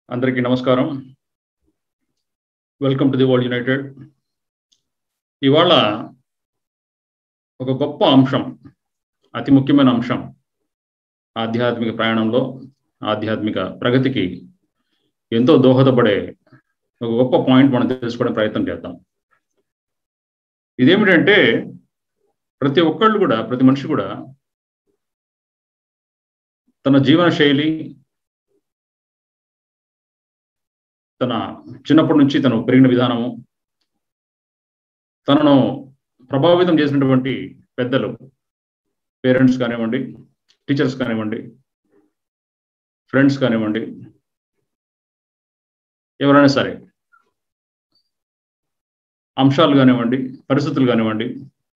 అందరికీ నమస్కారం welcome to the World United ఇవాళ ఒక గొప్ప అంశం అతి ముఖ్యమైన అంశం ఆధ్యాత్మిక ప్రయాణంలో ఆధ్యాత్మిక ప్రగతికి ఎంతో దోహదపడే ఒక గొప్ప పాయింట్ మనం తెలుసుకోవడం ప్రయత్నం చేద్దాం ఇదేమిటంటే ప్రతి ఒక్కళ్ళు కూడా ప్రతి మనిషి కూడా తన జీవన శైలి తన చిన్నప్పటి నుంచి తను పెరిగిన విధానము తనను ప్రభావితం చేసినటువంటి పెద్దలు పేరెంట్స్ కానివ్వండి టీచర్స్ కానివ్వండి ఫ్రెండ్స్ కానివ్వండి ఎవరైనా సరే అంశాలు కానివ్వండి పరిస్థితులు కానివ్వండి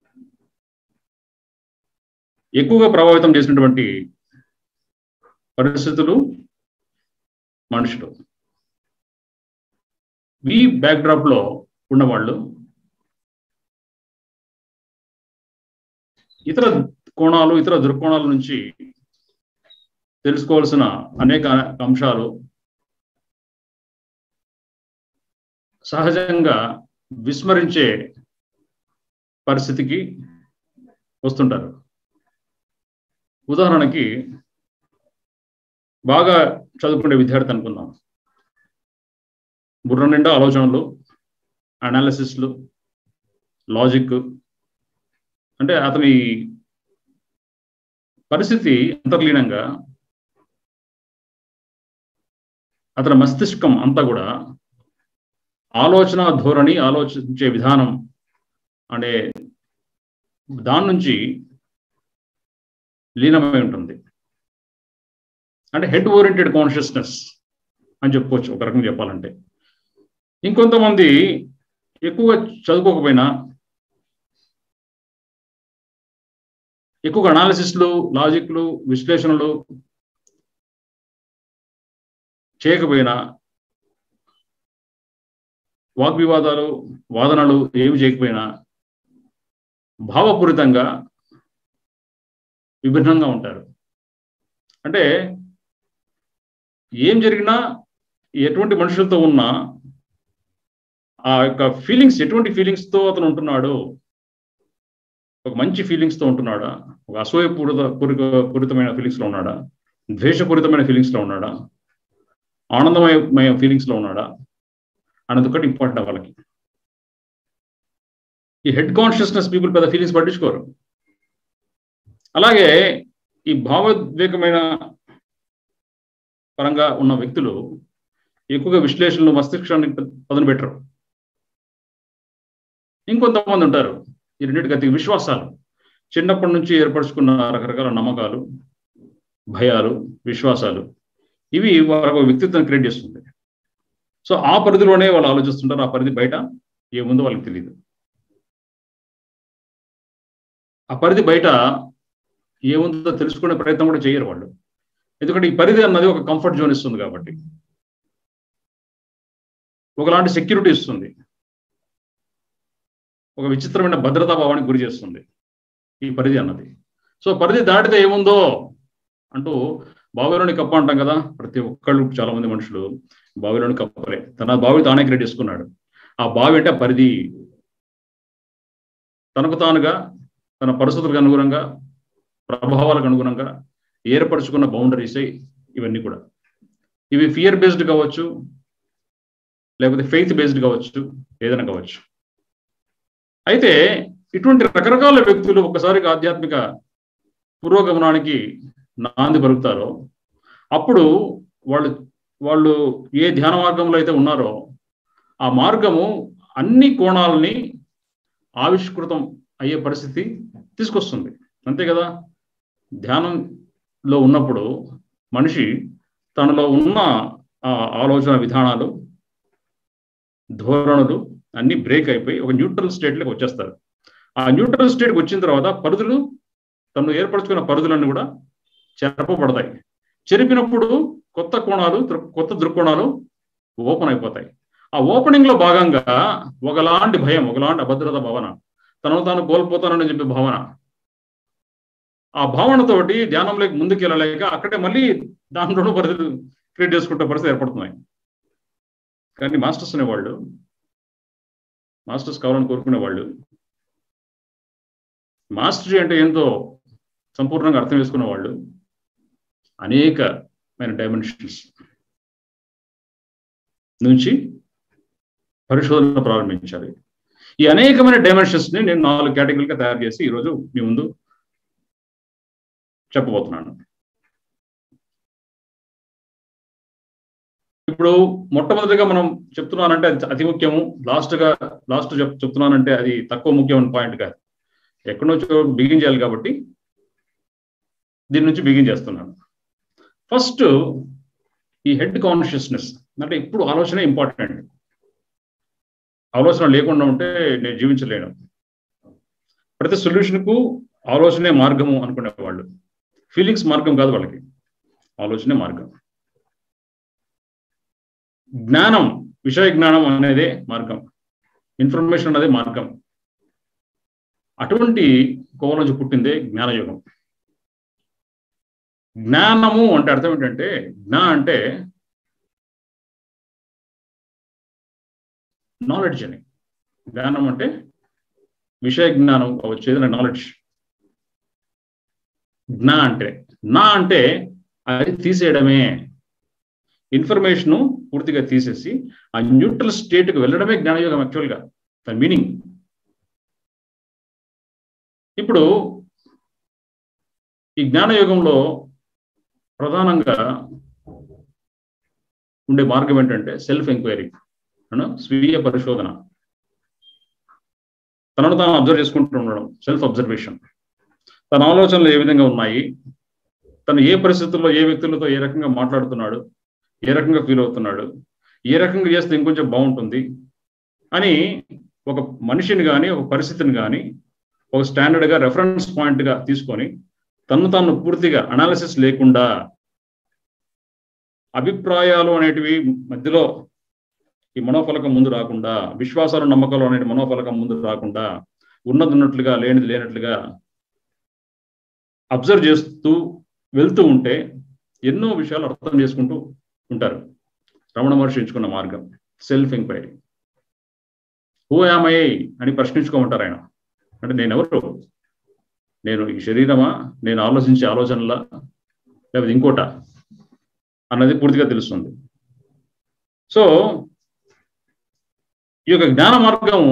ఎక్కువగా ప్రభావితం చేసినటువంటి పరిస్థితులు మనుషులు ఈ బ్యాక్డ్రాప్ లో ఉన్నవాళ్ళు ఇతర కోణాలు ఇతర దృక్కోణాల నుంచి తెలుసుకోవాల్సిన అనేక అంశాలు సహజంగా విస్మరించే పరిస్థితికి వస్తుంటారు ఉదాహరణకి బాగా చదువుకునే విద్యార్థి అనుకుందాం బుర్ర నిండా ఆలోచనలు అనాలిసిస్లు లాజిక్ అంటే అతని పరిస్థితి అంతర్లీనంగా అతని మస్తిష్కం అంతా కూడా ఆలోచన ధోరణి ఆలోచించే విధానం అనే దాని నుంచి లీనమై ఉంటుంది అంటే హెడ్ ఓరియంటెడ్ కాన్షియస్నెస్ అని చెప్పుకోవచ్చు ఒక రకంగా చెప్పాలంటే ఇంకొంతమంది ఎక్కువగా చదువుకోకపోయినా ఎక్కువగా అనాలిసిస్లు లాజిక్లు విశ్లేషణలు చేయకపోయినా వాగ్వివాదాలు వాదనలు ఏమి చేయకపోయినా భావపూరితంగా విభిన్నంగా ఉంటారు అంటే ఏం జరిగినా ఎటువంటి మనుషులతో ఉన్నా ఆ యొక్క ఫీలింగ్స్ ఎటువంటి ఫీలింగ్స్తో అతను ఉంటున్నాడు ఒక మంచి ఫీలింగ్స్తో ఉంటున్నాడా ఒక అసూయపూరిత పూరిత పూరితమైన ఫీలింగ్స్లో ఉన్నాడా ద్వేషపూరితమైన ఫీలింగ్స్లో ఉన్నాడా ఆనందమయ ఫీలింగ్స్లో ఉన్నాడా అన్నది ఒకటి ఇంపార్టెంట్ వాళ్ళకి ఈ హెడ్ కాన్షియస్నెస్ పీపుల్ పెద్ద ఫీలింగ్స్ పట్టించుకోరు అలాగే ఈ భావోద్వేగమైన పరంగా ఉన్న వ్యక్తులు ఎక్కువగా విశ్లేషణలు మస్తిష్కాన్ని పదును పెట్టరు ఇంకొంతమంది ఉంటారు ఈ రెండింటికి అతి విశ్వాసాలు చిన్నప్పటి నుంచి ఏర్పరచుకున్న రకరకాల నమ్మకాలు భయాలు విశ్వాసాలు ఇవి వాళ్ళ వ్యక్తిత్వం క్రియేట్ చేస్తుంది సో ఆ పరిధిలోనే వాళ్ళు ఆలోచిస్తుంటారు ఆ పరిధి బయట ఏముందో వాళ్ళకి తెలియదు ఆ పరిధి బయట ఏముందో తెలుసుకునే ప్రయత్నం కూడా చేయరు వాళ్ళు ఎందుకంటే ఈ పరిధి అన్నది ఒక కంఫర్ట్ జోన్ ఇస్తుంది కాబట్టి ఒకలాంటి సెక్యూరిటీ ఇస్తుంది ఒక విచిత్రమైన భద్రతా భావానికి గురి చేస్తుంది ఈ పరిధి అన్నది సో పరిధి దాటితే ఏముందో అంటూ బావిలోని కప్ప అంటాం కదా ప్రతి ఒక్కళ్ళు చాలా మంది మనుషులు బావిలోని కప్పలే తన బావి తానే క్రియేట్ చేసుకున్నాడు ఆ బావి అంటే పరిధి తనకు తానుగా తన పరిస్థితులకు అనుగుణంగా ప్రభావాలకు అనుగుణంగా ఏర్పరచుకున్న బౌండరీసే ఇవన్నీ కూడా ఇవి ఫియర్ బేస్డ్ కావచ్చు లేకపోతే ఫెయిత్ బేస్డ్ కావచ్చు ఏదైనా కావచ్చు అయితే ఇటువంటి రకరకాల వ్యక్తులు ఒకసారిగా ఆధ్యాత్మిక పురోగమనానికి నాంది పలుకుతారో అప్పుడు వాళ్ళు వాళ్ళు ఏ ధ్యాన మార్గంలో అయితే ఉన్నారో ఆ మార్గము అన్ని కోణాలని ఆవిష్కృతం అయ్యే పరిస్థితి తీసుకొస్తుంది అంతే కదా ధ్యానంలో ఉన్నప్పుడు మనిషి తనలో ఉన్న ఆ ఆలోచన విధానాలు ధోరణులు అన్ని బ్రేక్ అయిపోయి ఒక న్యూట్రల్ స్టేట్లోకి వచ్చేస్తారు ఆ న్యూట్రల్ స్టేట్కి వచ్చిన తర్వాత పరిధులు తను ఏర్పరచుకున్న పరిధులన్నీ కూడా చెరపబడతాయి చెరిపినప్పుడు కొత్త కోణాలు కొత్త దృక్కోణాలు ఓపెన్ అయిపోతాయి ఆ ఓపెనింగ్ లో భాగంగా ఒకలాంటి భయం ఒకలాంటి అభద్రత భావన తనను తాను కోల్పోతానని చెప్పే భావన ఆ భావనతోటి ధ్యానంలోకి ముందుకు వెళ్ళలేక అక్కడే మళ్ళీ దాంట్లోనూ పరిస్థితి క్రియేట్ చేసుకుంటే పరిస్థితి ఏర్పడుతున్నాయి కానీ మాస్టర్స్ అనేవాళ్ళు మాస్టర్స్ కావాలని కోరుకునే వాళ్ళు మాస్టరీ అంటే ఏంటో సంపూర్ణంగా అర్థం చేసుకున్న వాళ్ళు అనేకమైన డైమెన్షన్స్ నుంచి పరిశోధన ప్రారంభించాలి ఈ అనేకమైన డైమెన్షన్స్ ని నేను నాలుగు కేటగిరీలుగా తయారు చేసి ఈరోజు మీ ముందు చెప్పబోతున్నాను ఇప్పుడు మొట్టమొదటిగా మనం చెప్తున్నానంటే అది అతి ముఖ్యము లాస్ట్ గా లాస్ట్ చెప్ చెప్తున్నానంటే అది తక్కువ ముఖ్యమైన పాయింట్ కాదు ఎక్కడి నుంచో బిగిన్ చేయాలి కాబట్టి దీని నుంచి బిగిన్ చేస్తున్నాను ఫస్ట్ ఈ హెడ్ కాన్షియస్నెస్ అంటే ఇప్పుడు ఆలోచన ఇంపార్టెంట్ ఆలోచన లేకుండా ఉంటే నేను జీవించలేను ప్రతి సొల్యూషన్కు ఆలోచనే మార్గము అనుకునే వాళ్ళు ఫీలింగ్స్ మార్గం కాదు వాళ్ళకి ఆలోచనే మార్గం జ్ఞానం విషయ జ్ఞానం అనేదే మార్గం ఇన్ఫర్మేషన్ అనేది మార్గం అటువంటి కోవ నుంచి పుట్టిందే జ్ఞానయుగం జ్ఞానము అంటే అర్థం ఏంటంటే జ్ఞా అంటే నాలెడ్జ్ అని జ్ఞానం అంటే విషయ జ్ఞానం వచ్చేది నాలెడ్జ్ జ్ఞా అంటే నా అంటే అది తీసేయడమే ఇన్ఫర్మేషన్ పూర్తిగా తీసేసి ఆ న్యూట్రల్ స్టేట్కి వెళ్ళడమే జ్ఞానయోగం యాక్చువల్గా దాని మీనింగ్ ఇప్పుడు ఈ జ్ఞానయోగంలో ప్రధానంగా ఉండే మార్గం ఏంటంటే సెల్ఫ్ ఎంక్వైరీ స్వీయ పరిశోధన తనను తాను అబ్జర్వ్ చేసుకుంటూ ఉండడం సెల్ఫ్ అబ్జర్వేషన్ తన ఆలోచనలు ఏ విధంగా ఉన్నాయి తను ఏ పరిస్థితుల్లో ఏ వ్యక్తులతో ఏ రకంగా మాట్లాడుతున్నాడు ఏ రకంగా ఫీల్ అవుతున్నాడు ఏ రకంగా చేస్తే ఇంకొంచెం బాగుంటుంది అని ఒక మనిషిని కానీ ఒక పరిస్థితిని కానీ ఒక స్టాండర్డ్గా రెఫరెన్స్ పాయింట్గా తీసుకొని తను తాను పూర్తిగా అనాలిసిస్ లేకుండా అభిప్రాయాలు అనేటివి మధ్యలో ఈ మనోఫలకం ముందు రాకుండా విశ్వాసాలు నమ్మకాలు అనే మనోఫలకం ముందు రాకుండా ఉన్నది ఉన్నట్లుగా లేనిది లేనట్లుగా అబ్జర్వ్ చేస్తూ వెళ్తూ ఉంటే ఎన్నో విషయాలు అర్థం చేసుకుంటూ ఉంటారు రమణ మహర్షి ఎంచుకున్న మార్గం సెల్ఫ్ ఎంక్వైరీ హూ యామై అని ప్రశ్నించుకోమంటారు ఆయన అంటే నేను ఎవరు నేను ఈ శరీరమా నేను ఆలోచించే ఆలోచనలా లేకపోతే ఇంకోట అన్నది పూర్తిగా తెలుస్తుంది సో ఈ యొక్క జ్ఞాన మార్గం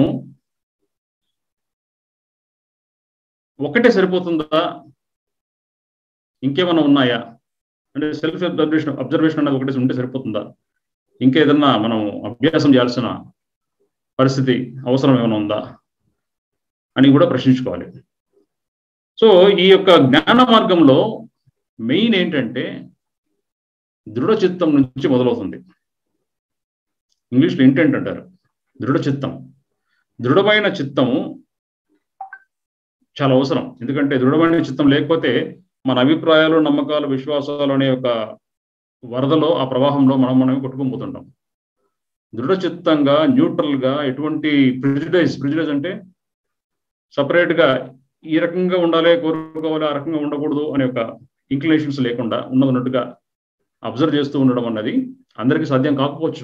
ఒకటే సరిపోతుందా ఇంకేమైనా ఉన్నాయా అంటే సెల్ఫ్ అబ్జర్వేషన్ అబ్జర్వేషన్ అనేది ఒకటి ఉంటే సరిపోతుందా ఇంకేదన్నా మనం అభ్యాసం చేయాల్సిన పరిస్థితి అవసరం ఏమైనా ఉందా అని కూడా ప్రశ్నించుకోవాలి సో ఈ యొక్క జ్ఞాన మార్గంలో మెయిన్ ఏంటంటే దృఢ చిత్తం నుంచి మొదలవుతుంది ఇంగ్లీష్లో ఇంటెంట్ అంటారు దృఢ చిత్తం దృఢమైన చిత్తము చాలా అవసరం ఎందుకంటే దృఢమైన చిత్తం లేకపోతే మన అభిప్రాయాలు నమ్మకాలు విశ్వాసాలు అనే ఒక వరదలో ఆ ప్రవాహంలో మనం మనం కొట్టుకుపోతుంటాం దృఢ చిత్తంగా న్యూట్రల్ గా ఎటువంటి ప్రిజుడైజ్ ప్రిజుడైజ్ అంటే సపరేట్ గా ఈ రకంగా ఉండాలి కోరుకోవాలి ఆ రకంగా ఉండకూడదు అనే ఒక ఇంక్లినేషన్స్ లేకుండా ఉన్నదన్నట్టుగా అబ్జర్వ్ చేస్తూ ఉండడం అన్నది అందరికీ సాధ్యం కాకపోవచ్చు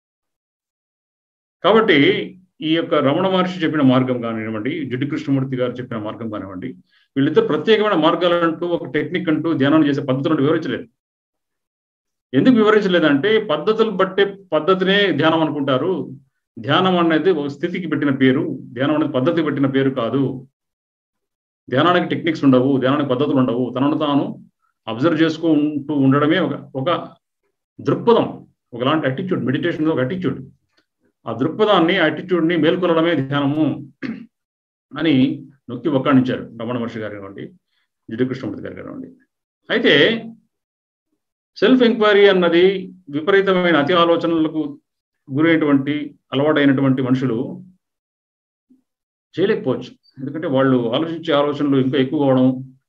కాబట్టి ఈ యొక్క రమణ మహర్షి చెప్పిన మార్గం కానివ్వండి జిడ్డు కృష్ణమూర్తి గారు చెప్పిన మార్గం కానివ్వండి వీళ్ళిద్దరు ప్రత్యేకమైన మార్గాలంటూ ఒక టెక్నిక్ అంటూ ధ్యానం చేసే పద్ధతులను వివరించలేదు ఎందుకు వివరించలేదంటే పద్ధతులు బట్టే పద్ధతినే ధ్యానం అనుకుంటారు ధ్యానం అనేది ఒక స్థితికి పెట్టిన పేరు ధ్యానం అనేది పద్ధతికి పెట్టిన పేరు కాదు ధ్యానానికి టెక్నిక్స్ ఉండవు ధ్యానానికి పద్ధతులు ఉండవు తనను తాను అబ్జర్వ్ చేసుకుంటూ ఉండడమే ఒక ఒక దృక్పథం ఒకలాంటి అటిట్యూడ్ మెడిటేషన్ ఒక అటిట్యూడ్ ఆ దృక్పథాన్ని అటిట్యూడ్ని మేల్కొనడమే ధ్యానము అని నొక్కి ఒక్కాణించారు రమణ మహర్షి గారు కానివ్వండి జిడ్డు కృష్ణమూర్తి గారు కానివ్వండి అయితే సెల్ఫ్ ఎంక్వైరీ అన్నది విపరీతమైన అతి ఆలోచనలకు గురైనటువంటి అలవాటైనటువంటి మనుషులు చేయలేకపోవచ్చు ఎందుకంటే వాళ్ళు ఆలోచించే ఆలోచనలు ఇంకా ఎక్కువ అవడం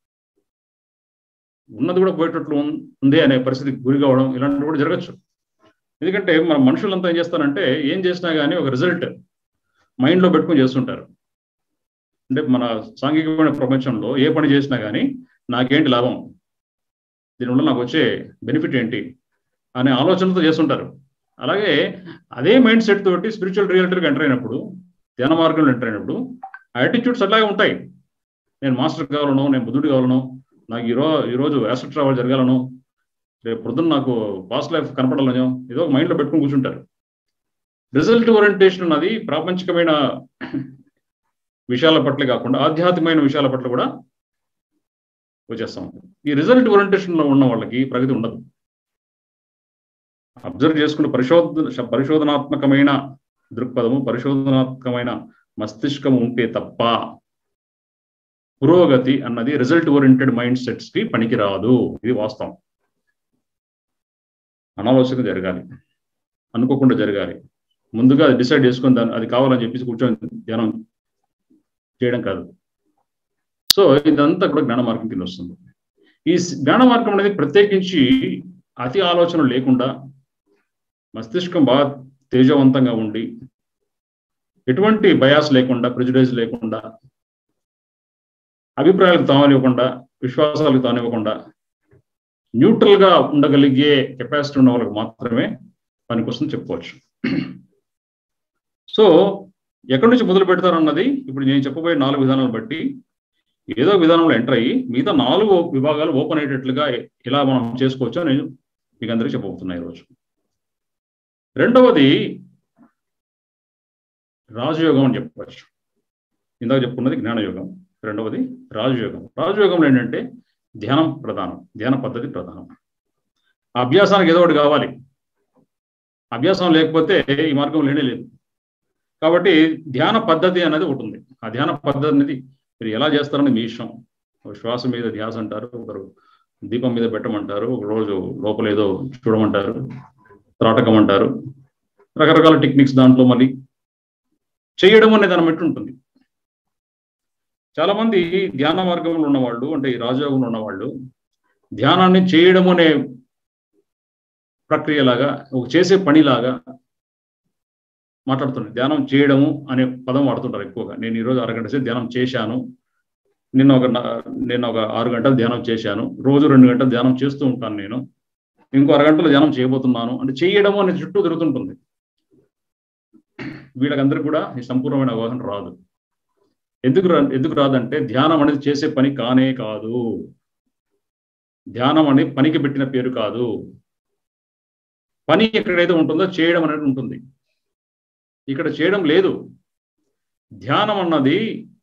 ఉన్నది కూడా పోయేటట్లు ఉంది అనే పరిస్థితికి గురి కావడం ఇలాంటివి కూడా జరగచ్చు ఎందుకంటే మన మనుషులంతా ఏం చేస్తారంటే ఏం చేసినా కానీ ఒక రిజల్ట్ మైండ్లో పెట్టుకుని చేస్తుంటారు అంటే మన సాంఘికమైన ప్రపంచంలో ఏ పని చేసినా కానీ నాకేంటి లాభం దీనివల్ల నాకు వచ్చే బెనిఫిట్ ఏంటి అనే ఆలోచనతో చేస్తుంటారు అలాగే అదే మైండ్ సెట్ తోటి స్పిరిచువల్ రియాలిటీకి ఎంటర్ అయినప్పుడు ధ్యాన మార్గంలో ఎంటర్ అయినప్పుడు యాటిట్యూడ్స్ అలాగే ఉంటాయి నేను మాస్టర్ కావాలను నేను బుద్ధుడు కావాలను నాకు ఈరో ఈరోజు యాసెట్ ట్రావెల్ జరగాలను రేపు పొద్దున్న నాకు పాస్ట్ లైఫ్ కనపడాలను ఏదో ఒక మైండ్లో పెట్టుకుని కూర్చుంటారు రిజల్ట్ ఓరియంటేషన్ ఉన్నది ప్రాపంచికమైన విషయాల పట్ల కాకుండా ఆధ్యాత్మికమైన విషయాల పట్ల కూడా వచ్చేస్తాం ఈ రిజల్ట్ ఓరియంటేషన్లో ఉన్న వాళ్ళకి ప్రగతి ఉండదు అబ్జర్వ్ చేసుకున్న పరిశోధన పరిశోధనాత్మకమైన దృక్పథము పరిశోధనాత్మకమైన మస్తిష్కం ఉంటే తప్ప పురోగతి అన్నది రిజల్ట్ ఓరియంటెడ్ మైండ్ సెట్స్ కి పనికిరాదు ఇది వాస్తవం అనాలోచన జరగాలి అనుకోకుండా జరగాలి ముందుగా అది డిసైడ్ చేసుకుని దాన్ని అది కావాలని చెప్పేసి కూర్చొని ధ్యానం చేయడం కాదు సో ఇదంతా కూడా జ్ఞాన మార్గం కింద వస్తుంది ఈ జ్ఞాన మార్గం అనేది ప్రత్యేకించి అతి ఆలోచన లేకుండా మస్తిష్కం బాగా తేజవంతంగా ఉండి ఎటువంటి బయాస్ లేకుండా ప్రిజుడైజ్ లేకుండా అభిప్రాయాలకు తానివ్వకుండా విశ్వాసాలకు తానివ్వకుండా న్యూట్రల్ గా ఉండగలిగే కెపాసిటీ ఉన్న వాళ్ళకి మాత్రమే పనికొస్తుంది చెప్పుకోవచ్చు సో ఎక్కడి నుంచి మొదలు పెడతారన్నది ఇప్పుడు నేను చెప్పబోయే నాలుగు విధానాలు బట్టి ఏదో విధానంలో ఎంటర్ అయ్యి మిగతా నాలుగు విభాగాలు ఓపెన్ అయ్యేటట్లుగా ఇలా మనం చేసుకోవచ్చో నేను మీకు అందరికీ చెప్పబోతున్నా ఈరోజు రెండవది రాజయోగం అని చెప్పవచ్చు ఇందాక చెప్పుకున్నది జ్ఞానయోగం రెండవది రాజయోగం రాజయోగంలో ఏంటంటే ధ్యానం ప్రధానం ధ్యాన పద్ధతి ప్రధానం అభ్యాసానికి ఏదో ఒకటి కావాలి అభ్యాసం లేకపోతే ఈ మార్గం లేనే లేదు కాబట్టి ధ్యాన పద్ధతి అనేది ఒకటి ఉంది ఆ ధ్యాన పద్ధతి అనేది మీరు ఎలా చేస్తారని మీ ఇష్టం శ్వాస మీద ధ్యాస అంటారు ఒకరు దీపం మీద పెట్టమంటారు ఒక రోజు లోపల ఏదో చూడమంటారు త్రాటకం అంటారు రకరకాల టెక్నిక్స్ దాంట్లో మళ్ళీ చేయడం అనే దాని బట్టి ఉంటుంది చాలా మంది ధ్యాన మార్గంలో ఉన్నవాళ్ళు అంటే ఈ రాజయోగంలో ఉన్నవాళ్ళు ధ్యానాన్ని చేయడం అనే ప్రక్రియలాగా ఒక చేసే పనిలాగా మాట్లాడుతున్నారు ధ్యానం చేయడము అనే పదం వాడుతుంటారు ఎక్కువగా నేను ఈరోజు అరగంట సేపు ధ్యానం చేశాను నిన్న ఒక నేను ఒక ఆరు గంటలు ధ్యానం చేశాను రోజు రెండు గంటలు ధ్యానం చేస్తూ ఉంటాను నేను ఇంకో అరగంటలో ధ్యానం చేయబోతున్నాను అంటే చేయడము అనేది చుట్టూ తిరుగుతుంటుంది వీళ్ళకందరికీ కూడా ఈ సంపూర్ణమైన అవగాహన రాదు ఎందుకు ఎందుకు రాదంటే ధ్యానం అనేది చేసే పని కానే కాదు ధ్యానం అనేది పనికి పెట్టిన పేరు కాదు పని ఎక్కడైతే ఉంటుందో చేయడం అనేది ఉంటుంది ఇక్కడ చేయడం లేదు ధ్యానం అన్నది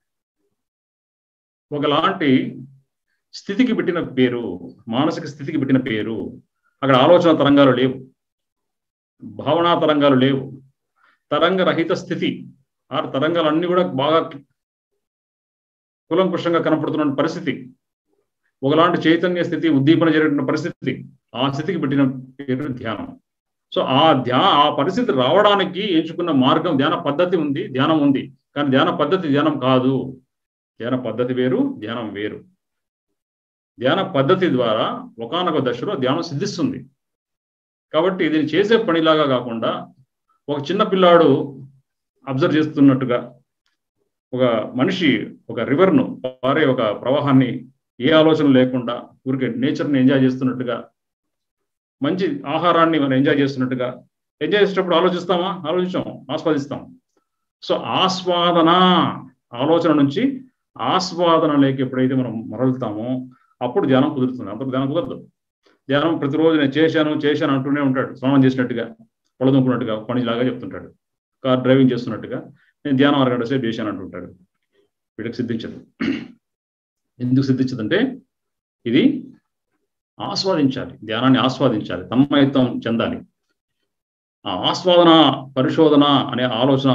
ఒకలాంటి స్థితికి పెట్టిన పేరు మానసిక స్థితికి పెట్టిన పేరు అక్కడ ఆలోచన తరంగాలు లేవు భావనా తరంగాలు లేవు తరంగ రహిత స్థితి ఆ తరంగాలు అన్ని కూడా బాగా కులంకుషంగా కనపడుతున్న పరిస్థితి ఒకలాంటి చైతన్య స్థితి ఉద్దీపన జరిగిన పరిస్థితి ఆ స్థితికి పెట్టిన పేరు ధ్యానం సో ఆ ధ్యా ఆ పరిస్థితి రావడానికి ఎంచుకున్న మార్గం ధ్యాన పద్ధతి ఉంది ధ్యానం ఉంది కానీ ధ్యాన పద్ధతి ధ్యానం కాదు ధ్యాన పద్ధతి వేరు ధ్యానం వేరు ధ్యాన పద్ధతి ద్వారా ఒకనొక దశలో ధ్యానం సిద్ధిస్తుంది కాబట్టి దీన్ని చేసే పనిలాగా కాకుండా ఒక చిన్న పిల్లాడు అబ్జర్వ్ చేస్తున్నట్టుగా ఒక మనిషి ఒక రివర్ను పారే ఒక ప్రవాహాన్ని ఏ ఆలోచన లేకుండా ఊరికే నేచర్ని ఎంజాయ్ చేస్తున్నట్టుగా మంచి ఆహారాన్ని మనం ఎంజాయ్ చేస్తున్నట్టుగా ఎంజాయ్ చేసేటప్పుడు ఆలోచిస్తామా ఆలోచించాం ఆస్వాదిస్తాం సో ఆస్వాదన ఆలోచన నుంచి ఆస్వాదన లేక ఎప్పుడైతే మనం మరలుతామో అప్పుడు ధ్యానం కుదురుతుంది అంతకు ధ్యానం కుదరదు ధ్యానం ప్రతిరోజు నేను చేశాను చేశాను అంటూనే ఉంటాడు స్నానం చేసినట్టుగా పొలదుకున్నట్టుగా పనిలాగా చెప్తుంటాడు కార్ డ్రైవింగ్ చేస్తున్నట్టుగా నేను ధ్యానం అరగంట సేపు చేశాను అంటుంటాడు వీళ్ళకి సిద్ధించదు ఎందుకు సిద్ధించదంటే ఇది ఆస్వాదించాలి ధ్యానాన్ని ఆస్వాదించాలి తన్మయత్వం చెందాలి ఆ ఆస్వాదన పరిశోధన అనే ఆలోచన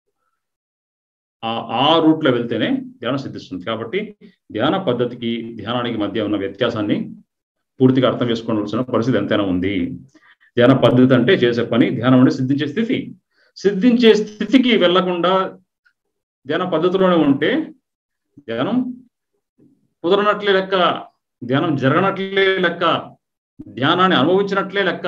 ఆ రూట్లో వెళ్తేనే ధ్యానం సిద్ధిస్తుంది కాబట్టి ధ్యాన పద్ధతికి ధ్యానానికి మధ్య ఉన్న వ్యత్యాసాన్ని పూర్తిగా అర్థం చేసుకోవాల్సిన పరిస్థితి ఎంతైనా ఉంది ధ్యాన పద్ధతి అంటే చేసే పని ధ్యానం అంటే సిద్ధించే స్థితి సిద్ధించే స్థితికి వెళ్లకుండా ధ్యాన పద్ధతిలోనే ఉంటే ధ్యానం కుదరనట్లే లెక్క ధ్యానం జరగనట్లే లెక్క ధ్యానాన్ని అనుభవించినట్లే లెక్క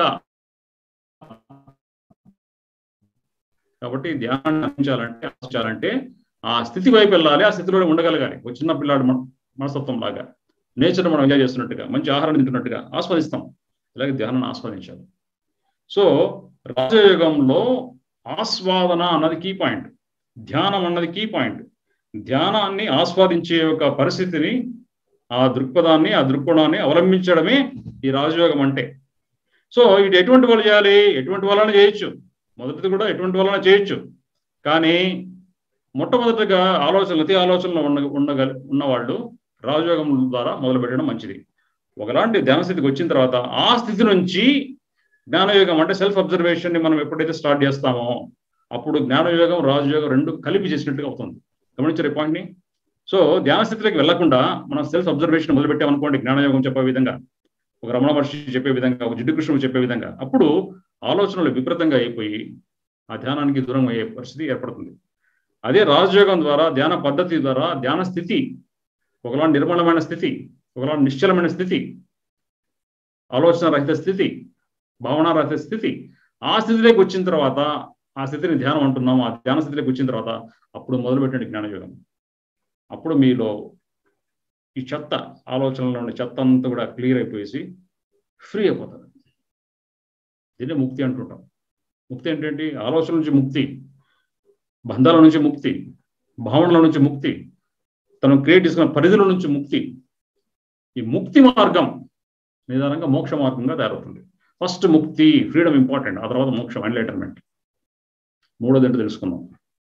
కాబట్టి ధ్యానాన్ని అందించాలంటే ఆశించాలంటే ఆ స్థితి వైపు వెళ్ళాలి ఆ స్థితిలోనే ఉండగలగాలి ఒక చిన్న పిల్లాడు మనస్తత్వం లాగా నేచర్ మనం ఎంజాయ్ చేస్తున్నట్టుగా మంచి ఆహారం తింటున్నట్టుగా ఆస్వాదిస్తాం ఇలాగే ధ్యానాన్ని ఆస్వాదించాలి సో రాజయోగంలో ఆస్వాదన అన్నది కీ పాయింట్ ధ్యానం అన్నది కీ పాయింట్ ధ్యానాన్ని ఆస్వాదించే ఒక పరిస్థితిని ఆ దృక్పథాన్ని ఆ దృక్కోణాన్ని అవలంబించడమే ఈ రాజయోగం అంటే సో ఇది ఎటువంటి వాళ్ళు చేయాలి ఎటువంటి వాళ్ళని చేయొచ్చు మొదటిది కూడా ఎటువంటి వాళ్ళని చేయొచ్చు కానీ మొట్టమొదటిగా ఆలోచనలు అతి ఆలోచనలు ఉన్న ఉండగల ఉన్నవాళ్ళు రాజయోగం ద్వారా మొదలు పెట్టడం మంచిది ఒకలాంటి ధ్యాన స్థితికి వచ్చిన తర్వాత ఆ స్థితి నుంచి జ్ఞానయోగం అంటే సెల్ఫ్ అబ్జర్వేషన్ ని మనం ఎప్పుడైతే స్టార్ట్ చేస్తామో అప్పుడు జ్ఞానయోగం రాజయోగం రెండు కలిపి చేసినట్టుగా అవుతుంది గమనించారు ఈ పాయింట్ని సో ధ్యాన స్థితిలోకి వెళ్లకుండా మనం సెల్ఫ్ అబ్జర్వేషన్ మొదలుపెట్టామనుకోండి జ్ఞానయోగం చెప్పే విధంగా ఒక రమణ మహర్షి చెప్పే విధంగా ఒక జిడ్డు కృష్ణుడు చెప్పే విధంగా అప్పుడు ఆలోచనలు విపరీతంగా అయిపోయి ఆ ధ్యానానికి దూరం అయ్యే పరిస్థితి ఏర్పడుతుంది అదే రాజయోగం ద్వారా ధ్యాన పద్ధతి ద్వారా ధ్యాన స్థితి ఒకలాంటి నిర్మలమైన స్థితి ఒకలాంటి నిశ్చలమైన స్థితి ఆలోచన రహిత స్థితి భావనారహిత స్థితి ఆ స్థితిలోకి వచ్చిన తర్వాత ఆ స్థితిని ధ్యానం అంటున్నాం ఆ ధ్యాన స్థితిలోకి వచ్చిన తర్వాత అప్పుడు మొదలుపెట్టండి జ్ఞానయోగం అప్పుడు మీలో ఈ చెత్త ఆలోచనలో ఉండే చెత్త అంతా కూడా క్లియర్ అయిపోయేసి ఫ్రీ అయిపోతారు దీన్నే ముక్తి అంటుంటాం ముక్తి ఏంటంటే ఆలోచన నుంచి ముక్తి బంధాల నుంచి ముక్తి భావనల నుంచి ముక్తి తను క్రియేట్ చేసుకున్న పరిధుల నుంచి ముక్తి ఈ ముక్తి మార్గం నిదానంగా మోక్ష మార్గంగా తయారవుతుంది ఫస్ట్ ముక్తి ఫ్రీడమ్ ఇంపార్టెంట్ ఆ తర్వాత మోక్షం ఎన్లైటర్మెంట్ మూడోది ఏంటో తెలుసుకుందాం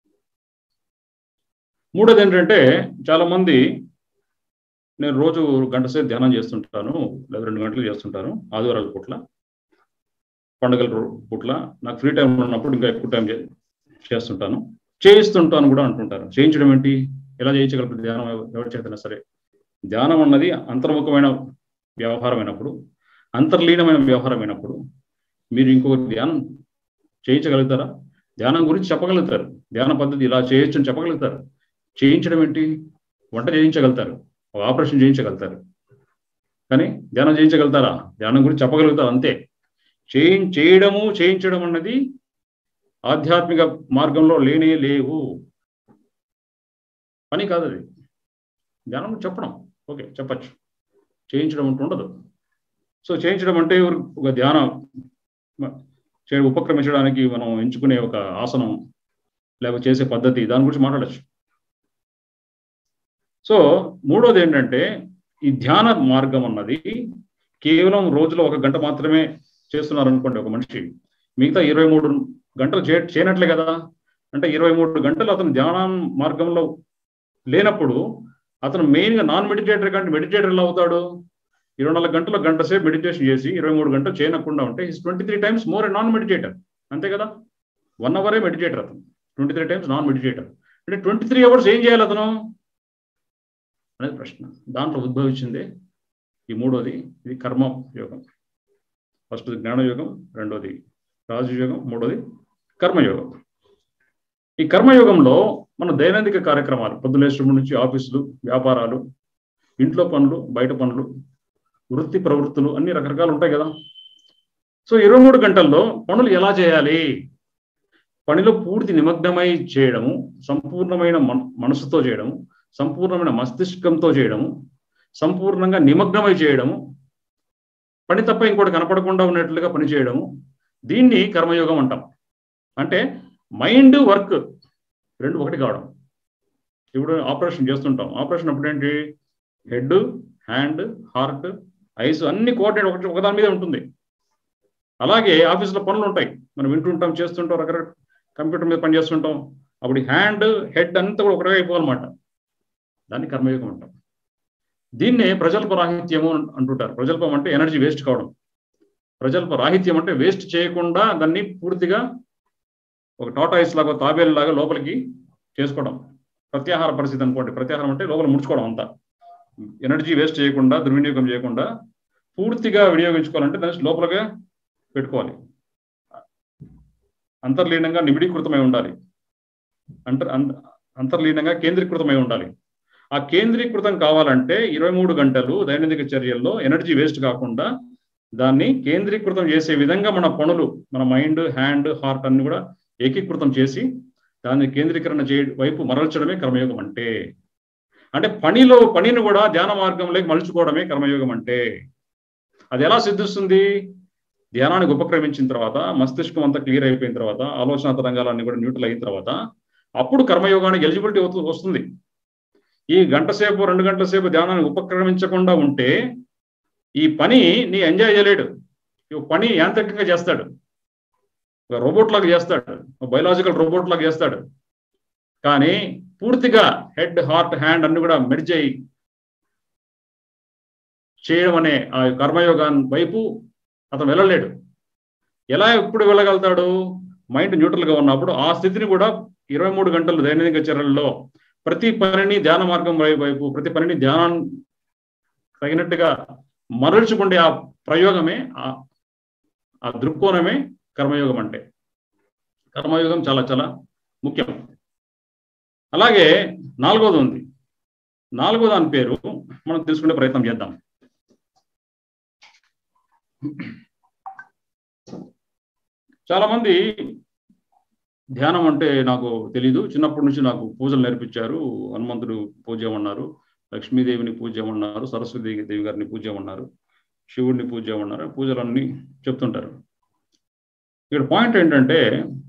మూడోది ఏంటంటే చాలా మంది నేను రోజు గంట సేపు ధ్యానం చేస్తుంటాను లేదా రెండు గంటలు చేస్తుంటాను ఆదివారాల పూట్ల పండుగల పూట్ల నాకు ఫ్రీ టైం ఉన్నప్పుడు ఇంకా ఎక్కువ టైం చేస్తుంటాను చేయిస్తుంటాను కూడా అంటుంటారు చేయించడం ఏంటి ఎలా చేయించగలుగుతుంది ధ్యానం ఎవరి చేతనా సరే ధ్యానం అన్నది అంతర్ముఖమైన వ్యవహారమైనప్పుడు అంతర్లీనమైన వ్యవహారమైనప్పుడు మీరు ఇంకొక ధ్యానం చేయించగలుగుతారా ధ్యానం గురించి చెప్పగలుగుతారు ధ్యాన పద్ధతి ఇలా చేయొచ్చు అని చెప్పగలుగుతారు చేయించడం ఏంటి వంట చేయించగలుగుతారు ఒక ఆపరేషన్ చేయించగలుగుతారు కానీ ధ్యానం చేయించగలుగుతారా ధ్యానం గురించి చెప్పగలుగుతారు అంతే చేయి చేయడము చేయించడం అన్నది ఆధ్యాత్మిక మార్గంలో లేనే లేవు పని కాదు అది ధ్యానం చెప్పడం ఓకే చెప్పచ్చు చేయించడం అంటూ ఉండదు సో చేయించడం అంటే ఒక ధ్యానం ఉపక్రమించడానికి మనం ఎంచుకునే ఒక ఆసనం లేక చేసే పద్ధతి దాని గురించి మాట్లాడచ్చు సో మూడోది ఏంటంటే ఈ ధ్యాన మార్గం అన్నది కేవలం రోజులో ఒక గంట మాత్రమే చేస్తున్నారు అనుకోండి ఒక మనిషి మిగతా ఇరవై మూడు గంటలు చే చేయనట్లే కదా అంటే ఇరవై మూడు గంటలు అతను ధ్యాన మార్గంలో లేనప్పుడు అతను మెయిన్గా నాన్ మెడిటేటర్ కంటే మెడిటేటర్ ఎలా అవుతాడు ఇరవై నాలుగు గంటల గంట సేపు మెడిటేషన్ చేసి ఇరవై మూడు గంటలు చేయనకుండా ఉంటే he's twenty three times more non meditator అంతే కదా వన్ అవరే మెడిటేటర్ అతను twenty three times non meditator అంటే ట్వంటీ త్రీ అవర్స్ ఏం చేయాలి అతను అనేది ప్రశ్న దాంట్లో ఉద్భవించిందే ఈ మూడోది ఇది కర్మ యోగం ఫస్ట్ జ్ఞానయోగం రెండోది రాజయోగం మూడోది కర్మయోగం ఈ కర్మయోగంలో మన దైనందిక కార్యక్రమాలు పొద్దులేశ్వరం నుంచి ఆఫీసులు వ్యాపారాలు ఇంట్లో పనులు బయట పనులు వృత్తి ప్రవృత్తులు అన్ని రకరకాలు ఉంటాయి కదా సో ఇరవై మూడు గంటల్లో పనులు ఎలా చేయాలి పనిలో పూర్తి నిమగ్నమై చేయడము సంపూర్ణమైన మనసుతో చేయడము సంపూర్ణమైన మస్తిష్కంతో చేయడము సంపూర్ణంగా నిమగ్నమై చేయడము పని తప్ప ఇంకోటి కనపడకుండా ఉన్నట్లుగా పని చేయడము దీన్ని కర్మయోగం అంటాం అంటే మైండ్ వర్క్ రెండు ఒకటి కావడం ఇప్పుడు ఆపరేషన్ చేస్తుంటాం ఆపరేషన్ అప్పుడు ఏంటి హెడ్ హ్యాండ్ హార్ట్ ఐస్ అన్ని కోఆర్డినేట్ ఒకటి ఒకదాని మీద ఉంటుంది అలాగే ఆఫీసులో పనులు ఉంటాయి మనం వింటుంటాం చేస్తుంటాం రకరకాల కంప్యూటర్ మీద పని చేస్తుంటాం అప్పుడు హ్యాండ్ హెడ్ అంతా కూడా ఒకటే అయిపోవాలన్నమాట దాన్ని కర్మయోగం అంటాం దీన్నే ప్రజల్ప రాహిత్యము అంటుంటారు ప్రజల్పం అంటే ఎనర్జీ వేస్ట్ కావడం ప్రజల్ప రాహిత్యం అంటే వేస్ట్ చేయకుండా దాన్ని పూర్తిగా ఒక టాటాయిస్ లాగా తాబేలు లాగా లోపలికి చేసుకోవడం ప్రత్యాహార పరిస్థితి అనుకోండి ప్రత్యాహారం అంటే లోపల ముడుచుకోవడం అంతా ఎనర్జీ వేస్ట్ చేయకుండా దుర్వినియోగం చేయకుండా పూర్తిగా వినియోగించుకోవాలంటే దాన్ని లోపలగా పెట్టుకోవాలి అంతర్లీనంగా నిబిడీకృతమై ఉండాలి అంతర్ అంతర్లీనంగా కేంద్రీకృతమై ఉండాలి ఆ కేంద్రీకృతం కావాలంటే ఇరవై మూడు గంటలు దైనందిక చర్యల్లో ఎనర్జీ వేస్ట్ కాకుండా దాన్ని కేంద్రీకృతం చేసే విధంగా మన పనులు మన మైండ్ హ్యాండ్ హార్ట్ అన్ని కూడా ఏకీకృతం చేసి దాన్ని కేంద్రీకరణ చే వైపు మరల్చడమే కర్మయోగం అంటే అంటే పనిలో పనిని కూడా ధ్యాన మార్గంలోకి మలుచుకోవడమే కర్మయోగం అంటే అది ఎలా సిద్ధిస్తుంది ధ్యానానికి ఉపక్రమించిన తర్వాత మస్తిష్కం అంతా క్లియర్ అయిపోయిన తర్వాత ఆలోచన తరంగాలన్నీ కూడా న్యూట్రల్ అయిన తర్వాత అప్పుడు కర్మయోగానికి ఎలిజిబిలిటీ వస్తుంది ఈ గంట సేపు రెండు గంటల సేపు ధ్యానానికి ఉపక్రమించకుండా ఉంటే ఈ పని నీ ఎంజాయ్ చేయలేడు ఈ పని యాంత్రికంగా చేస్తాడు ఒక రోబోట్ లాగా చేస్తాడు బయలాజికల్ రోబోట్ లాగా చేస్తాడు కానీ పూర్తిగా హెడ్ హార్ట్ హ్యాండ్ అన్ని కూడా మెర్జ్ అయ్యి చేయడం అనే ఆ కర్మయోగాన్ని వైపు అతను వెళ్ళలేడు ఎలా ఎప్పుడు వెళ్ళగలుగుతాడు మైండ్ న్యూట్రల్గా ఉన్నప్పుడు ఆ స్థితిని కూడా ఇరవై మూడు గంటలు దైనందిక చర్యల్లో ప్రతి పనిని ధ్యాన మార్గం వైపు ప్రతి పనిని ధ్యానం తగినట్టుగా మరల్చుకుండే ఆ ప్రయోగమే ఆ దృక్కోణమే కర్మయోగం అంటే కర్మయోగం చాలా చాలా ముఖ్యం అలాగే నాలుగోది ఉంది నాలుగో దాని పేరు మనం తెలుసుకునే ప్రయత్నం చేద్దాం చాలా మంది ధ్యానం అంటే నాకు తెలీదు చిన్నప్పటి నుంచి నాకు పూజలు నేర్పించారు హనుమంతుడు పూజ చేయమన్నారు లక్ష్మీదేవిని పూజ చేయమన్నారు సరస్వతి దేవి గారిని పూజ చేయమన్నారు శివుడిని పూజ చేయమన్నారు పూజలన్నీ చెప్తుంటారు ఇక్కడ పాయింట్ ఏంటంటే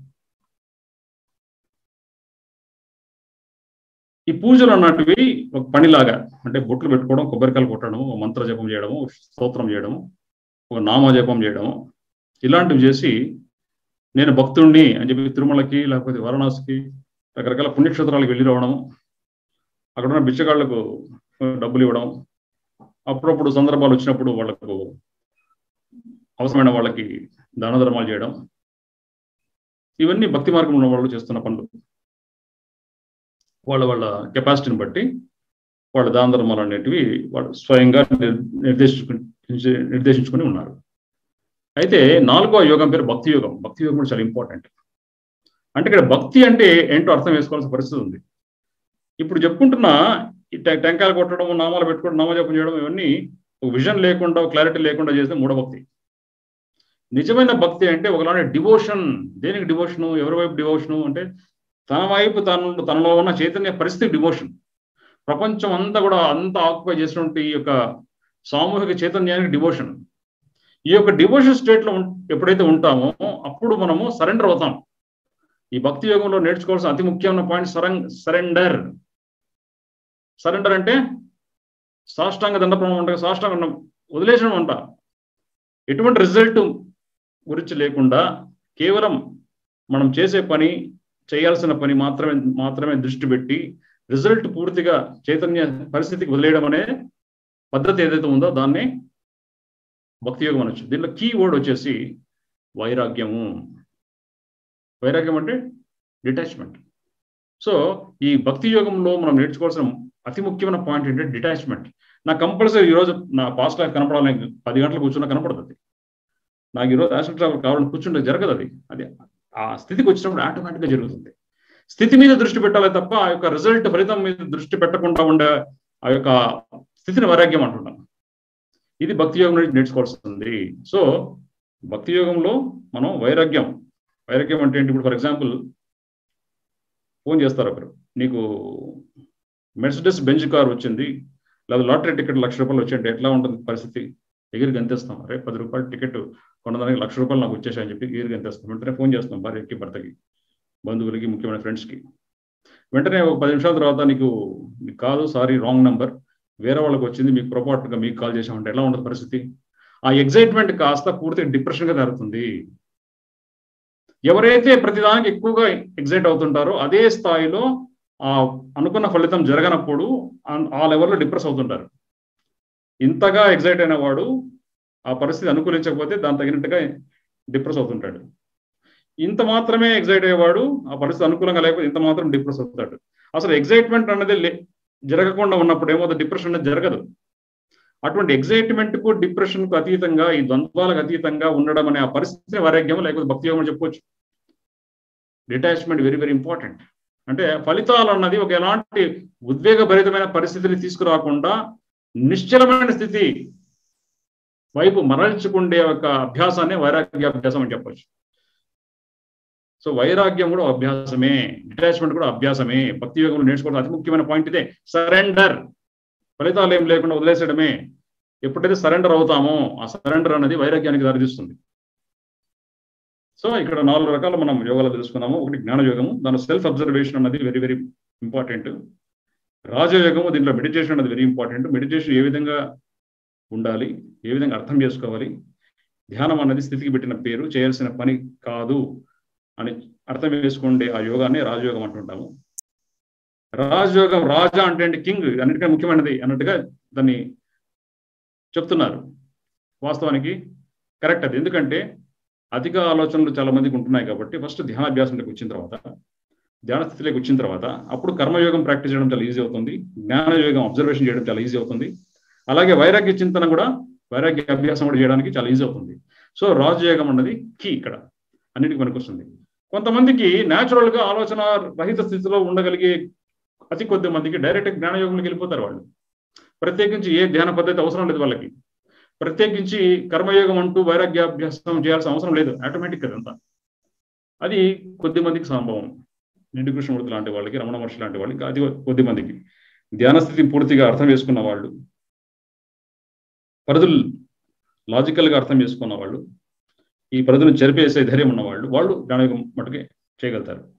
ఈ పూజలు అన్నటివి ఒక పనిలాగా అంటే బొట్లు పెట్టుకోవడం కొబ్బరికాయలు కొట్టడము మంత్ర జపం చేయడము స్తోత్రం చేయడము ఒక నామజపం చేయడము ఇలాంటివి చేసి నేను భక్తుణ్ణి అని చెప్పి తిరుమలకి లేకపోతే వారణాసికి రకరకాల పుణ్యక్షేత్రాలకు వెళ్ళి రావడము అక్కడ ఉన్న బిచ్చగాళ్లకు డబ్బులు ఇవ్వడం అప్పుడప్పుడు సందర్భాలు వచ్చినప్పుడు వాళ్లకు అవసరమైన వాళ్ళకి దాన ధర్మాలు చేయడం ఇవన్నీ భక్తి మార్గం ఉన్న వాళ్ళు చేస్తున్న పనులు వాళ్ళ వాళ్ళ కెపాసిటీని బట్టి వాళ్ళ దాన ధర్మాలు అనేటివి వాళ్ళు స్వయంగా నిర్దేశించు నిర్దేశించుకుని ఉన్నారు అయితే నాలుగో యోగం పేరు భక్తి యోగం భక్తి యోగం కూడా చాలా ఇంపార్టెంట్ అంటే ఇక్కడ భక్తి అంటే ఏంటో అర్థం వేసుకోవాల్సిన పరిస్థితి ఉంది ఇప్పుడు చెప్పుకుంటున్న ఈ టెంకాయలు కొట్టడం నామాలు పెట్టుకోవడం నామజపం చేయడం ఇవన్నీ ఒక విజన్ లేకుండా క్లారిటీ లేకుండా చేస్తే మూడో భక్తి నిజమైన భక్తి అంటే ఒకలాంటి డివోషన్ దేనికి డివోషను ఎవరి వైపు డివోషను అంటే తన వైపు తన తనలో ఉన్న చైతన్య పరిస్థితి డివోషన్ ప్రపంచం అంతా కూడా అంతా ఆక్యుపై చేసినటువంటి ఈ యొక్క సామూహిక చైతన్యానికి డివోషన్ ఈ యొక్క డివోషన్ స్టేట్లో ఎప్పుడైతే ఉంటామో అప్పుడు మనము సరెండర్ అవుతాం ఈ భక్తి యోగంలో నేర్చుకోవాల్సిన అతి ముఖ్యమైన పాయింట్ సరెం సరెండర్ సరెండర్ అంటే సాష్టాంగ దండప్రమం అంటే సాష్టాంగ వదిలేసడం అంట ఎటువంటి రిజల్ట్ గురించి లేకుండా కేవలం మనం చేసే పని చేయాల్సిన పని మాత్రమే మాత్రమే దృష్టి పెట్టి రిజల్ట్ పూర్తిగా చైతన్య పరిస్థితికి వదిలేయడం అనే పద్ధతి ఏదైతే ఉందో దాన్ని భక్తి యోగం అనొచ్చు దీంట్లో కీ వర్డ్ వచ్చేసి వైరాగ్యము వైరాగ్యం అంటే డిటాచ్మెంట్ సో ఈ భక్తి యోగంలో మనం నేర్చుకోవాల్సిన అతి ముఖ్యమైన పాయింట్ ఏంటంటే డిటాచ్మెంట్ నాకు కంపల్సరీ ఈరోజు నా పాస్ట్ లైఫ్ కనపడాలని పది గంటలు కూర్చున్నా కనపడదు అది నాకు ఈరోజు యాక్సిడెంట్ ట్రావెల్ కావాలని కూర్చుంటే జరగదు అది అది ఆ స్థితికి వచ్చినప్పుడు ఆటోమేటిక్గా జరుగుతుంది స్థితి మీద దృష్టి పెట్టాలి తప్ప ఆ యొక్క రిజల్ట్ ఫలితం మీద దృష్టి పెట్టకుండా ఉండే ఆ యొక్క స్థితిని వైరాగ్యం అంటున్నాం ఇది భక్తి యోగం నుంచి నేర్చుకోవాల్సింది సో భక్తి యోగంలో మనం వైరాగ్యం వైరాగ్యం అంటే ఏంటి ఇప్పుడు ఫర్ ఎగ్జాంపుల్ ఫోన్ చేస్తారు ఒకరు నీకు మెర్సిడెస్ బెంచ్ కార్ వచ్చింది లేదా లాటరీ టికెట్ లక్ష రూపాయలు వచ్చింటే ఎట్లా ఉంటుంది పరిస్థితి ఎగిరి గంతేస్తాం రేపు పది రూపాయలు టికెట్ కొనడానికి లక్ష రూపాయలు నాకు వచ్చేసాయని చెప్పి ఎగిరి గంతేస్తాం వెంటనే ఫోన్ చేస్తాం భార్యకి భర్తకి బంధువులకి ముఖ్యమైన ఫ్రెండ్స్కి వెంటనే ఒక పది నిమిషాల తర్వాత నీకు కాదు సారీ రాంగ్ నెంబర్ వేరే వాళ్ళకి వచ్చింది మీకు పొరపాటుగా మీకు కాల్ చేసామంటే ఎలా ఉంటుంది పరిస్థితి ఆ ఎగ్జైట్మెంట్ కాస్త పూర్తిగా డిప్రెషన్గా జరుగుతుంది ఎవరైతే ప్రతిదానికి ఎక్కువగా ఎగ్జైట్ అవుతుంటారో అదే స్థాయిలో ఆ అనుకున్న ఫలితం జరగనప్పుడు ఆ లెవెల్లో డిప్రెస్ అవుతుంటారు ఇంతగా ఎగ్జైట్ అయిన వాడు ఆ పరిస్థితి అనుకూలించకపోతే దాని తగినట్టుగా డిప్రెస్ అవుతుంటాడు ఇంత మాత్రమే ఎగ్జైట్ అయ్యేవాడు ఆ పరిస్థితి అనుకూలంగా లేకపోతే ఇంత మాత్రం డిప్రెస్ అవుతాడు అసలు ఎగ్జైట్మెంట్ అన్నది జరగకుండా ఉన్నప్పుడు ఏమవుతుంది డిప్రెషన్ అనేది జరగదు అటువంటి ఎగ్జైట్మెంట్ కు డిప్రెషన్ కు అతీతంగా ఈ ద్వంద్వాలకు అతీతంగా ఉండడం అనే ఆ పరిస్థితిని వైరాగ్యం లేకపోతే భక్తి యోగం చెప్పుకోవచ్చు డిటాచ్మెంట్ వెరీ వెరీ ఇంపార్టెంట్ అంటే ఫలితాలు అన్నది ఒక ఎలాంటి ఉద్వేగభరితమైన పరిస్థితిని తీసుకురాకుండా నిశ్చలమైన స్థితి వైపు మరల్చుకుండే ఒక అభ్యాసాన్ని వైరాగ్య అభ్యాసం అని చెప్పొచ్చు సో వైరాగ్యం కూడా అభ్యాసమే డిటాచ్మెంట్ కూడా అభ్యాసమే భక్తి యోగంలో నేర్చుకోవడం అతి ముఖ్యమైన పాయింట్ ఇదే సరెండర్ ఫలితాలు ఏం లేకుండా వదిలేసడమే ఎప్పుడైతే సరెండర్ అవుతామో ఆ సరెండర్ అనేది వైరాగ్యానికి దారితీస్తుంది సో ఇక్కడ నాలుగు రకాల మనం యోగాలు తెలుసుకున్నాము ఒకటి జ్ఞాన యోగము దాని సెల్ఫ్ అబ్జర్వేషన్ అన్నది వెరీ వెరీ ఇంపార్టెంట్ రాజయోగము దీంట్లో మెడిటేషన్ అనేది వెరీ ఇంపార్టెంట్ మెడిటేషన్ ఏ విధంగా ఉండాలి ఏ విధంగా అర్థం చేసుకోవాలి ధ్యానం అన్నది స్థితికి పెట్టిన పేరు చేయాల్సిన పని కాదు అని అర్థం చేసుకుంటే ఆ యోగాన్ని రాజయోగం అంటుంటాము రాజయోగం రాజా అంటే అంటే కింగ్ అన్నిటికంటే ముఖ్యమైనది అన్నట్టుగా దాన్ని చెప్తున్నారు వాస్తవానికి కరెక్ట్ అది ఎందుకంటే అధిక ఆలోచనలు చాలా మందికి ఉంటున్నాయి కాబట్టి ఫస్ట్ ధ్యానాభ్యాసంలోకి వచ్చిన తర్వాత ధ్యాన స్థితిలోకి వచ్చిన తర్వాత అప్పుడు కర్మయోగం ప్రాక్టీస్ చేయడం చాలా ఈజీ అవుతుంది జ్ఞానయోగం అబ్జర్వేషన్ చేయడం చాలా ఈజీ అవుతుంది అలాగే వైరాగ్య చింతన కూడా వైరాగ్య అభ్యాసం కూడా చేయడానికి చాలా ఈజీ అవుతుంది సో రాజయోగం అన్నది కీ ఇక్కడ అన్నిటికీ పనికొస్తుంది కొంతమందికి న్యాచురల్ గా ఆలోచన రహిత స్థితిలో ఉండగలిగే అతి కొద్ది మందికి డైరెక్ట్ జ్ఞానయోగంలోకి వెళ్ళిపోతారు వాళ్ళు ప్రత్యేకించి ఏ ధ్యాన పద్ధతి అవసరం లేదు వాళ్ళకి ప్రత్యేకించి కర్మయోగం అంటూ వైరాగ్యాభ్యాసం చేయాల్సిన అవసరం లేదు ఆటోమేటిక్ అదంతా అది కొద్ది మందికి సంభవం నిండు కృష్ణమూర్తి లాంటి వాళ్ళకి రమణ మహర్షి లాంటి వాళ్ళకి అది కొద్ది మందికి ధ్యాన స్థితిని పూర్తిగా అర్థం చేసుకున్న వాళ్ళు పరిధులు లాజికల్ గా అర్థం చేసుకున్న వాళ్ళు ఈ పరిధులను చెరిపేసే ధైర్యం ఉన్న వాళ్ళు వాళ్ళు జ్ఞానయోగం మటుకే చేయగలుగుతారు